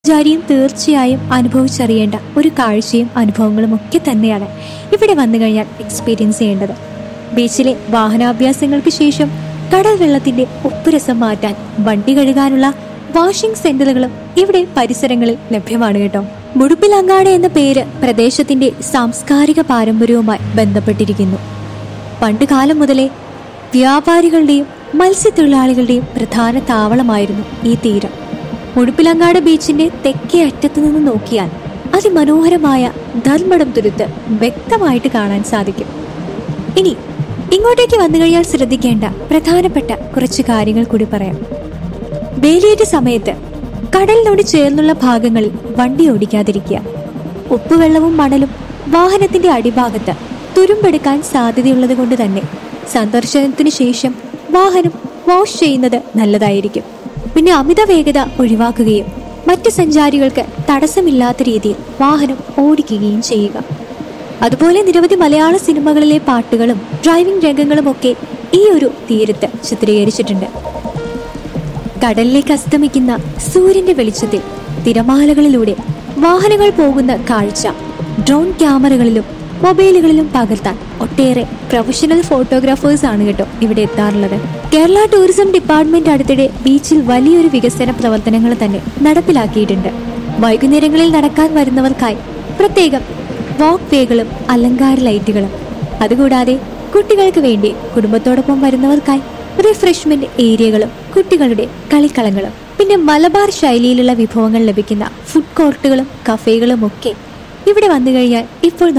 സഞ്ചാരിയും തീർച്ചയായും അനുഭവിച്ചറിയേണ്ട ഒരു കാഴ്ചയും അനുഭവങ്ങളും ഒക്കെ തന്നെയാണ് ഇവിടെ വന്നു കഴിഞ്ഞാൽ എക്സ്പീരിയൻസ് ചെയ്യേണ്ടത് ബീച്ചിലെ വാഹനാഭ്യാസങ്ങൾക്ക് ശേഷം കടൽ വെള്ളത്തിന്റെ ഉപ്പുരസം മാറ്റാൻ വണ്ടി കഴുകാനുള്ള വാഷിംഗ് സെന്ററുകളും ഇവിടെ പരിസരങ്ങളിൽ ലഭ്യമാണ് കേട്ടോ മുടുപ്പിലങ്ങാട് എന്ന പേര് പ്രദേശത്തിന്റെ സാംസ്കാരിക പാരമ്പര്യവുമായി ബന്ധപ്പെട്ടിരിക്കുന്നു പണ്ട് കാലം മുതലേ വ്യാപാരികളുടെയും മത്സ്യത്തൊഴിലാളികളുടെയും പ്രധാന താവളമായിരുന്നു ഈ തീരം മുടുപ്പിലങ്ങാട് ബീച്ചിന്റെ തെക്കേ അറ്റത്തു നിന്ന് നോക്കിയാൽ അതിമനോഹരമായ ധർമ്മടം തുരുത്ത് വ്യക്തമായിട്ട് കാണാൻ സാധിക്കും ഇനി ഇങ്ങോട്ടേക്ക് വന്നു കഴിഞ്ഞാൽ ശ്രദ്ധിക്കേണ്ട പ്രധാനപ്പെട്ട കുറച്ച് കാര്യങ്ങൾ കൂടി പറയാം വേലിയേറ്റ സമയത്ത് കടലിനോട് ചേർന്നുള്ള ഭാഗങ്ങളിൽ വണ്ടി ഓടിക്കാതിരിക്കുക ഉപ്പുവെള്ളവും മണലും വാഹനത്തിന്റെ അടിഭാഗത്ത് തുരുമ്പെടുക്കാൻ സാധ്യതയുള്ളത് കൊണ്ട് തന്നെ സന്ദർശനത്തിന് ശേഷം വാഹനം വാഷ് ചെയ്യുന്നത് നല്ലതായിരിക്കും പിന്നെ അമിത വേഗത ഒഴിവാക്കുകയും മറ്റ് സഞ്ചാരികൾക്ക് തടസ്സമില്ലാത്ത രീതിയിൽ വാഹനം ഓടിക്കുകയും ചെയ്യുക അതുപോലെ നിരവധി മലയാള സിനിമകളിലെ പാട്ടുകളും ഡ്രൈവിംഗ് രംഗങ്ങളും ഒക്കെ ഈ ഒരു തീരത്ത് ചിത്രീകരിച്ചിട്ടുണ്ട് കടലിലേക്ക് അസ്തമിക്കുന്ന സൂര്യന്റെ വെളിച്ചത്തിൽ തിരമാലകളിലൂടെ വാഹനങ്ങൾ പോകുന്ന കാഴ്ച ഡ്രോൺ ക്യാമറകളിലും മൊബൈലുകളിലും പകർത്താൻ ഒട്ടേറെ പ്രൊഫഷണൽ ഫോട്ടോഗ്രാഫേഴ്സ് ആണ് കേട്ടോ ഇവിടെ എത്താറുള്ളത് കേരള ടൂറിസം ഡിപ്പാർട്ട്മെന്റ് അടുത്തിടെ ബീച്ചിൽ വലിയൊരു വികസന പ്രവർത്തനങ്ങൾ തന്നെ നടപ്പിലാക്കിയിട്ടുണ്ട് വൈകുന്നേരങ്ങളിൽ നടക്കാൻ വരുന്നവർക്കായി പ്രത്യേകം വാക്ക് വേകളും അലങ്കാര ലൈറ്റുകളും അതുകൂടാതെ കുട്ടികൾക്ക് വേണ്ടി കുടുംബത്തോടൊപ്പം വരുന്നവർക്കായി റിഫ്രഷ്മെന്റ് ഏരിയകളും കുട്ടികളുടെ കളിക്കളങ്ങളും പിന്നെ മലബാർ ശൈലിയിലുള്ള വിഭവങ്ങൾ ലഭിക്കുന്ന ഫുഡ് കോർട്ടുകളും കഫേകളും ഒക്കെ ഇവിടെ വന്നു കഴിഞ്ഞാൽ ഇപ്പോൾ